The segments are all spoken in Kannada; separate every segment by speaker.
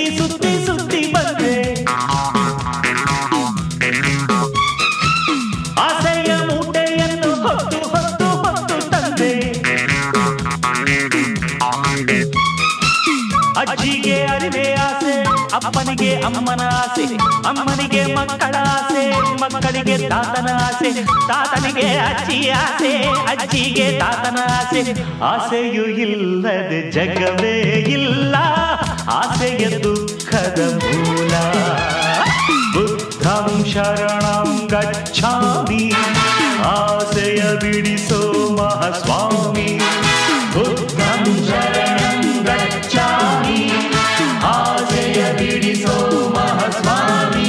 Speaker 1: ಸುತ್ತಿ ಸುತ್ತಿ ಸುತ್ತಿ ಬಂದೆ ಆಸೆಯ ಮೂಟೆಯನ್ನು ಹೊತ್ತು ಹೊತ್ತು ಹೊತ್ತು ತಂದೆ ಅಜ್ಜಿಗೆ ಅರಿವೆ ಆಸೆ ಅಪ್ಪನಿಗೆ ಅಮ್ಮನ ಆಸೆ ಅಮ್ಮನಿಗೆ ಮಕ್ಕಳ ಆಸೆ ಮಕ್ಕಳಿಗೆ ತಾತನ ಆಸೆ ತಾತನಿಗೆ ಅಜ್ಜಿ ಆಸೆ ಅಜ್ಜಿಗೆ ತಾತನ ಆಸೆ ಆಸೆಯೂ ಇಲ್ಲದೆ ಜಗವೇ ಇಲ್ಲ ಆಸೆಯ ದುಃಖದ ಮೂಲ ಬುದ್ಧಂ ಶರಣಂ ಗಚ್ಛಾಮಿ ಆಸೆಯ ಬಿಡಿಸೋ ಮಹಾಸ್ವಾಮಿ ಬುದ್ಧಂ ಶರಣಂ ಗಚ್ಛಾಮಿ ಆಸೆಯ ಬಿಡಿಸೋ ಮಹಾಸ್ವಾಮಿ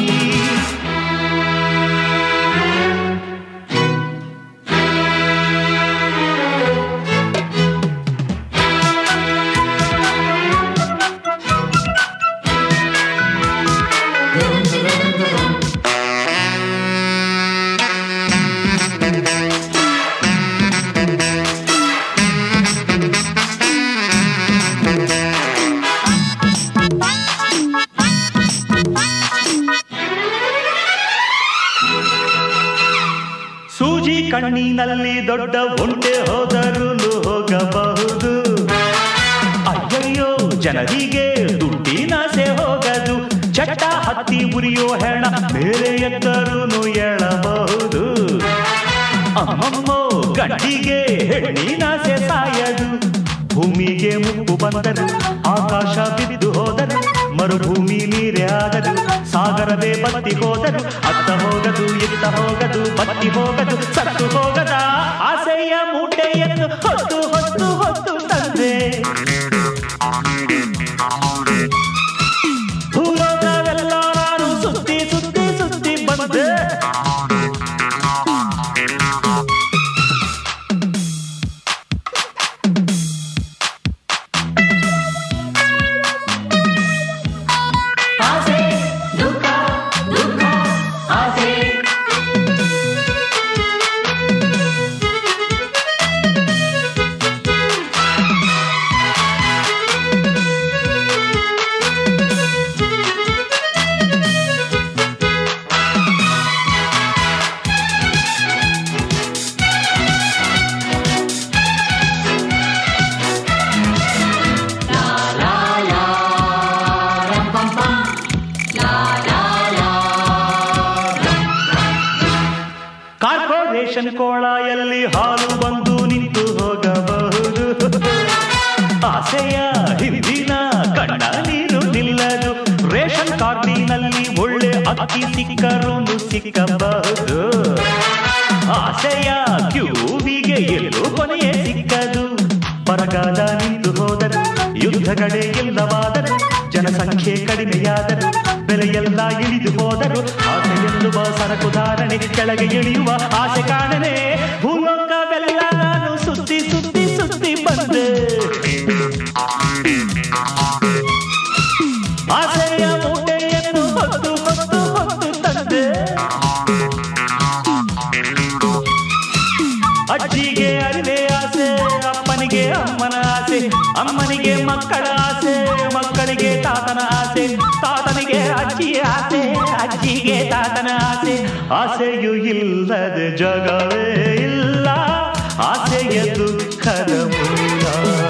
Speaker 1: ಸೂಜಿ ಕಣ್ಣಿನಲ್ಲಿ ದೊಡ್ಡ ಒಂಟೆ ಹೋದರೂ ಹೋಗಬಹುದು ಅಯ್ಯಯ್ಯೋ ಜನರಿಗೆ ದುಡ್ಡಿನಾಸೆ ಹೋಗದು ಚಟ್ಟ ಹತ್ತಿ ಉರಿಯೋ ಹೆಣ ಬೇರೆ ಎತ್ತರೂ ಎಳಬಹುದು ಅಮ್ಮಮ್ಮೋ ಗಂಡಿಗೆ ಹೆಣ್ಣಿನಾಸೆ ಸಾಯದು ಭೂಮಿಗೆ ಮುಪ್ಪು ಬಂದರು ಆಕಾಶ ಬಿದ್ದು ಹೋದರು ಮರುಭೂಮಿ ನೀರೇ ಆದರು ಸಾಗರವೇ ಬತ್ತಿ ಹೋದರು ಅತ್ತ ಹೋಗದು ಇತ್ತ ಹೋಗದು ಬತ್ತಿ ಹೋಗದು ಸತ್ತು ಹೋಗದ ಆಸೆಯ ಮೂಟೆಯನ್ನು ಹೊತ್ತು ಹೊತ್ತು ಹೊತ್ತು ತಂದೆ ಭೂಲೋಕವೆಲ್ಲ ನಾನು ಸುತ್ತಿ ಸುತ್ತಿ ಸುತ್ತಿ ಬಂದೆ
Speaker 2: ಆಸೆ ದುಃಖ ದುಃಖ ಆಸೆ
Speaker 1: ಕಾರ್ಪೊರೇಷನ್ ಕೋಳಾಯಲ್ಲಿ ಹಾಲು ಬಂದು ನಿಂತು ಹೋಗಬಹುದು ಆಸೆಯ ಹಿಂದಿನ ಕಣ್ಣ ನೀರು ನಿಲ್ಲದು ರೇಷನ್ ಕಾರ್ಡಿನಲ್ಲಿ ಒಳ್ಳೆ ಅಕ್ಕಿ ಸಿಕ್ಕರೂ ಸಿಕ್ಕಬಹುದು ಆಸೆಯ ಕ್ಯೂವಿಗೆ ಎಲ್ಲೂ ಕೊನೆಯೇ ಸಿಕ್ಕದು ಬರಗಾಲ ನಿಂತು ಹೋದರು ಯುದ್ಧಗಳೇ ಇಲ್ಲವಾದರು ಜನಸಂಖ್ಯೆ ಕಡಿಮೆಯಾದರು ಬೆಲೆಯೆಲ್ಲ ಇಳಿದು ಹೋದರು ಆಸೆ ಎನ್ನುವ ಸರಕು ಧಾರಣೆ ಕೆಳಗೆ ಇಳಿಯುವ ಆಸೆ ಕಾಣನೆ ಭೂಲೋಕವೆಲ್ಲ ನಾನು ಸುತ್ತಿ ಸುತ್ತಿ ಸುತ್ತಿ ಬಂದೆ ಆಸೆಯ ಮೂಟೆಯನ್ನು ಹೊತ್ತು ಹೊತ್ತು ಹೊತ್ತು ತಂದೆ ಅಜ್ಜಿಗೆ ಅರಿವೆ ಆಸೆ ಅಪ್ಪನಿಗೆ ಅಮ್ಮನ ಆಸೆ ಅಮ್ಮನಿಗೆ ಮಕ್ಕಳ ಆಸೆ ಮಕ್ಕಳಿಗೆ ತಾತನ ಆಸೆ ತಾತನಿಗೆ ಅಜ್ಜಿಯ ಆಸೆ ಅಜ್ಜಿಗೆ ತಾತನ ಆಸೆ ಆಸೆಯೂ ಇಲ್ಲದ ಜಗವೇ ಇಲ್ಲ ಆಸೆಯ ದುಃಖದ ಮೂಲ